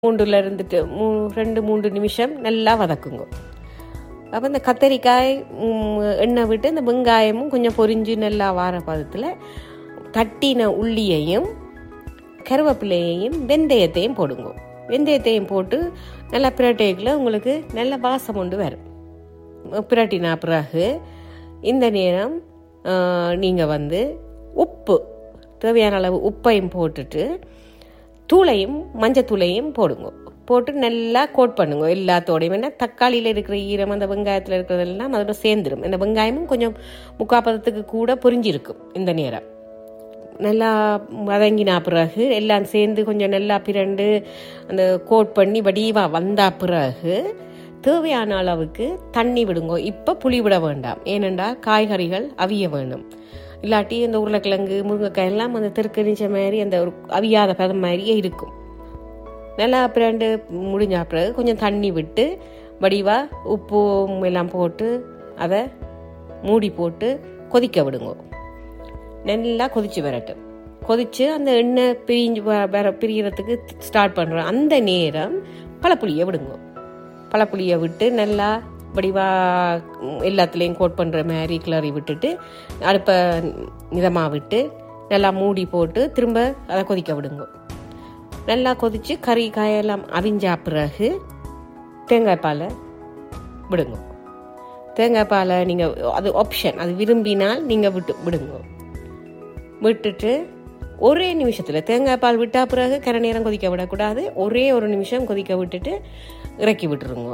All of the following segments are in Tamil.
மூண்டுல இருந்துட்டு மூ ரெண்டு மூன்று நிமிஷம் நல்லா வதக்குங்க அப்போ இந்த கத்தரிக்காய் ம், எண்ணெய் விட்டு இந்த வெங்காயமும் கொஞ்சம் பொரிஞ்சு நல்லா வார பதத்தில் தட்டின உள்ளியையும் கருவேப்பிலையையும் வெந்தயத்தையும் போடுங்க வெந்தயத்தையும் போட்டு நல்லா பிரட்டைக்குள்ள உங்களுக்கு நல்ல வாசம் கொண்டு வரும் பிரட்டினா பிறகு இந்த நேரம் நீங்கள் வந்து உப்பு தேவையான அளவு உப்பையும் போட்டுட்டு தூளையும் மஞ்சத்தூளையும் போடுங்க போட்டு நல்லா கோட் பண்ணுங்க எல்லாத்தோடையும் ஏன்னா தக்காளியில் இருக்கிற ஈரம் அந்த வெங்காயத்தில் இருக்கிறதெல்லாம் அதோட சேர்ந்துடும் இந்த வெங்காயமும் கொஞ்சம் முக்காப்பதத்துக்கு கூட பொரிஞ்சிருக்கும் இந்த நேரம் நல்லா வதங்கினா பிறகு எல்லாம் சேர்ந்து கொஞ்சம் நல்லா பிரண்டு அந்த கோட் பண்ணி வடிவா வந்தா பிறகு தேவையான அளவுக்கு தண்ணி விடுங்க இப்போ புளி விட வேண்டாம் ஏனெண்டா காய்கறிகள் அவிய வேணும் இல்லாட்டி இந்த உருளைக்கிழங்கு முருங்கைக்காய் எல்லாம் அந்த தெருக்கணிச்ச மாதிரி அந்த ஒரு அவியாத பதம் மாதிரியே இருக்கும் நல்லா பிரண்டு முடிஞ்ச பிறகு கொஞ்சம் தண்ணி விட்டு வடிவா உப்பு எல்லாம் போட்டு அதை மூடி போட்டு கொதிக்க விடுங்க நல்லா கொதிச்சு வரட்டும் கொதிச்சு அந்த எண்ணெய் பிரிஞ்சு வ- வர பிரியறதுக்கு ஸ்டார்ட் பண்ணுறோம் அந்த நேரம் பழப்புளியை விடுங்க பழப்புளியை விட்டு நல்லா வடிவா ம், எல்லாத்துலேயும் கோட் பண்ணுற மாதிரி கிளறி விட்டுட்டு அடுப்பை மிதமாக விட்டு நல்லா மூடி போட்டு திரும்ப அதை கொதிக்க விடுங்க நல்லா கொதிச்சு கறி காயெல்லாம் அவிஞ்சா பிறகு தேங்காய் பாலை விடுங்க தேங்காய் பாலை நீங்கள் அது ஆப்ஷன் அது விரும்பினால் நீங்கள் விட்டு விடுங்க விட்டுட்டு ஒரே நிமிஷத்தில் தேங்காய் பால் விட்டா பிறகு கரை நேரம் கொதிக்க விடக்கூடாது ஒரே ஒரு நிமிஷம் கொதிக்க விட்டுட்டு இறக்கி விட்டுருங்க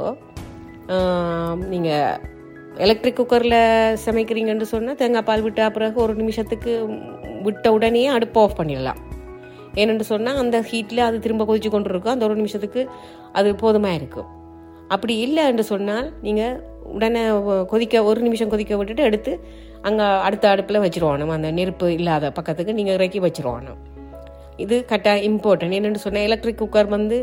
நீங்கள் எலக்ட்ரிக் குக்கரில் சமைக்கிறீங்கன்னு சொன்னால் தேங்காய் பால் விட்டா பிறகு ஒரு நிமிஷத்துக்கு விட்ட உடனே அடுப்பு ஆஃப் பண்ணிடலாம் ஏனென்று சொன்னால் அந்த ஹீட்டில் அது திரும்ப கொதிச்சு கொண்டு இருக்கும் அந்த ஒரு நிமிஷத்துக்கு அது போதுமாக இருக்கும் அப்படி இல்லை என்று சொன்னால் நீங்கள் உடனே வ- கொதிக்க ஒரு நிமிஷம் கொதிக்க விட்டுட்டு எடுத்து அங்கே அடுத்த அடுப்பில் வச்சிருவானும் அந்த நெருப்பு இல்லாத பக்கத்துக்கு நீங்கள் இறக்கி வச்சிருவானும் இது கரெக்டாக இம்பார்ட்டன்ட் என்னென்னு சொன்னால் எலக்ட்ரிக் குக்கர் வந்து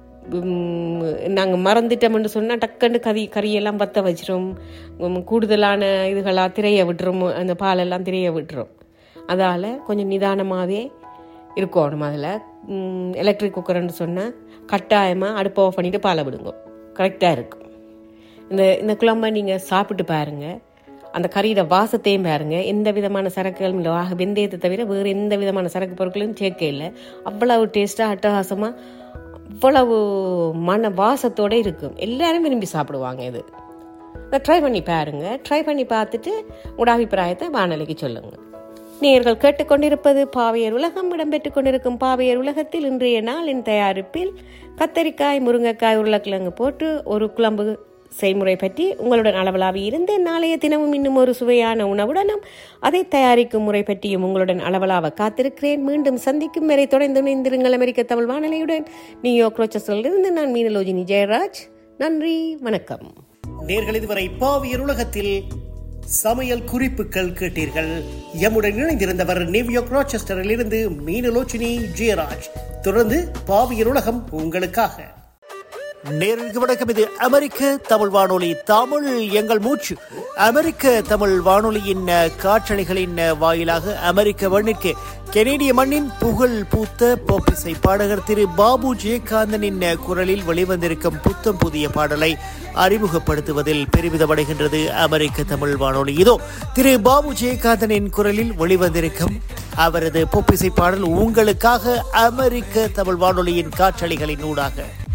நாங்கள் மறந்துட்டோம்னு சொன்னால் டக்குன்னு கறி கறியெல்லாம் பற்ற வச்சிரும் உம், கூடுதலான இதுகளாக திரைய விட்டுரும் அந்த பாலெல்லாம் திரைய விட்டுரும் அதால் கொஞ்சம் நிதானமாகவே இருக்கணும் அதில் எலக்ட்ரிக் குக்கர்னு சொன்னால் கட்டாயமாக அடுப்பை ஆஃப் பண்ணிவிட்டு பாலை விடுங்க கரெக்டாக இருக்கும் இந்த இந்த குழம்பை நீங்கள் சாப்பிட்டு பாருங்கள் அந்த கறியோட வாசத்தையும் பாருங்க எந்த விதமான சரக்குகளும் இல்லை ஆக வெந்தயத்தை தவிர வேறு எந்த விதமான சரக்கு பொருட்களும் சேர்க்க இல்லை அவ்வளவு டேஸ்ட்டாக அட்டகாசமாக அவ்வளவு மன வாசத்தோட இருக்கும் எல்லாரும் விரும்பி சாப்பிடுவாங்க இது இதை ட்ரை பண்ணி பாருங்க ட்ரை பண்ணி பார்த்துட்டு உங்களோட அபிப்பிராயத்தை வானொலிக்கு சொல்லுங்க நேர்கள் கேட்டுக்கொண்டிருப்பது பாவையர் உலகம் இடம்பெற்றுக் கொண்டிருக்கும் பாவையர் உலகத்தில் இன்றைய நாளின் தயாரிப்பில் கத்தரிக்காய் முருங்கைக்காய் உருளைக்கிழங்கு போட்டு ஒரு குழம்பு செய்முறை பற்றி உங்களுடன் அளவலாவி இருந்து நாளைய தினமும் இன்னும் ஒரு சுவையான உணவுடனும் அதை தயாரிக்கும் முறை பற்றியும் உங்களுடன் அளவலாவ காத்திருக்கிறேன் மீண்டும் சந்திக்கும் வரை தொடர்ந்து இணைந்திருங்கள் அமெரிக்க தமிழ் வானொலியுடன் நியூயார்க் ரோச்சஸிலிருந்து நான் மீனலோஜினி ஜெயராஜ் நன்றி வணக்கம் நேர்கள் இதுவரை பாவியர் உலகத்தில் சமையல் குறிப்புகள் கேட்டீர்கள் எம்முடன் இணைந்திருந்தவர் நியூயார்க் ராச்செஸ்டரில் இருந்து மீனலோச்சினி ஜெயராஜ் தொடர்ந்து பாவியர் உலகம் உங்களுக்காக நேர்களுக்கு வணக்கம் இது அமெரிக்க தமிழ் வானொலி தமிழ் எங்கள் மூச்சு அமெரிக்க தமிழ் வானொலியின் அஹ், காற்றலைகளின் அஹ், வாயிலாக அமெரிக்க மண்ணிற்கு கெனேடிய மண்ணின் புகழ் பூத்த போப்பிசை பாடகர் திரு பாபு ஜெயகாந்தனின் அஹ், குரலில் வெளிவந்திருக்கும் புத்தம் புதிய பாடலை அறிமுகப்படுத்துவதில் பெருமிதமடைகின்றது அமெரிக்க தமிழ் வானொலி இதோ திரு பாபு ஜெயகாந்தனின் குரலில் வெளிவந்திருக்கும் அவரது பொப்பிசை பாடல் உங்களுக்காக அமெரிக்க தமிழ் வானொலியின் காற்றலைகளின் ஊடாக